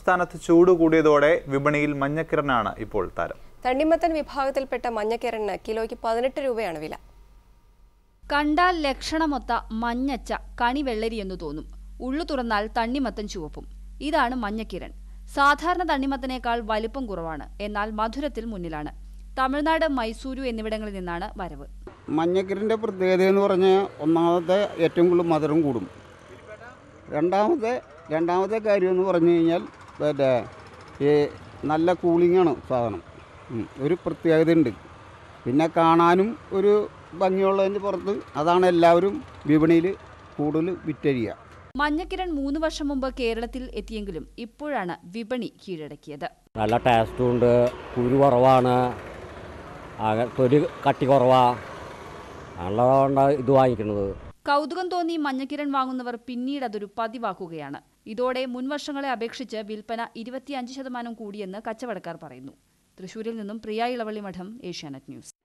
സംസ്ഥാനത്ത് ചൂട് കൂടിയതോടെ വിപണിയിൽ മഞ്ഞക്കിരനാണ് ഇപ്പോൾ താരം തണ്ണിമത്തൻ വിഭാഗത്തിൽപ്പെട്ട മഞ്ഞക്കിരണിന് കിലോയ്ക്ക് പതിനെട്ട് രൂപയാണ് വില കണ്ടാൽ ലക്ഷണമൊത്ത മഞ്ഞച്ച കണി വെള്ളരിയെന്നു തോന്നും ഉള്ളു തുറന്നാൽ തണ്ണിമത്തൻ ചുവപ്പും ഇതാണ് മഞ്ഞക്കിരൺ സാധാരണ തണ്ണിമത്തനേക്കാൾ വലിപ്പം കുറവാണ് എന്നാൽ മധുരത്തിൽ മുന്നിലാണ് തമിഴ്നാട് മൈസൂരു എന്നിവിടങ്ങളിൽ നിന്നാണ് വരവ് മഞ്ഞക്കിരിൻ്റെ പ്രത്യേകത എന്ന് പറഞ്ഞാൽ ഒന്നാമത്തെ ഏറ്റവും കൂടുതൽ മധുരം കൂടും രണ്ടാമത്തെ രണ്ടാമത്തെ കാര്യം എന്ന് പറഞ്ഞു കഴിഞ്ഞാൽ മറ്റേ ഈ നല്ല കൂളിങ്ങാണ് സാധനം ഉം. ഒരു പ്രത്യേകത ഉണ്ട് പിന്നെ കാണാനും ഒരു ഭംഗിയുള്ളതിൻ്റെ പുറത്ത് അതാണ് എല്ലാവരും വിപണിയിൽ കൂടുതൽ വിറ്റഴിയുക മഞ്ഞക്കിരൺ മൂന്ന് വർഷം മുമ്പ് കേരളത്തിൽ എത്തിയെങ്കിലും ഇപ്പോഴാണ് വിപണി കീഴടക്കിയത് നല്ല ടേസ്റ്റും ഉണ്ട് കുരു കുറവാണ് ആകെ തൊലി കട്ടി കുറവാ അതുകൊണ്ടാണ് ഇത് വാങ്ങിക്കുന്നത് കൗതുകം തോന്നി മഞ്ഞക്കിരൺ വാങ്ങുന്നവർ പിന്നീട് അതൊരു പതിവാക്കുകയാണ് ഇതോടെ മുൻവർഷങ്ങളെ അപേക്ഷിച്ച് വിൽപ്പന ഇരുപത്തിയഞ്ച് ശതമാനം കൂടിയെന്ന് കച്ചവടക്കാർ പറയുന്നു തൃശൂരിൽ നിന്നും പ്രിയ ഇളവള്ളി മഠം ഏഷ്യാനെറ്റ് ന്യൂസ്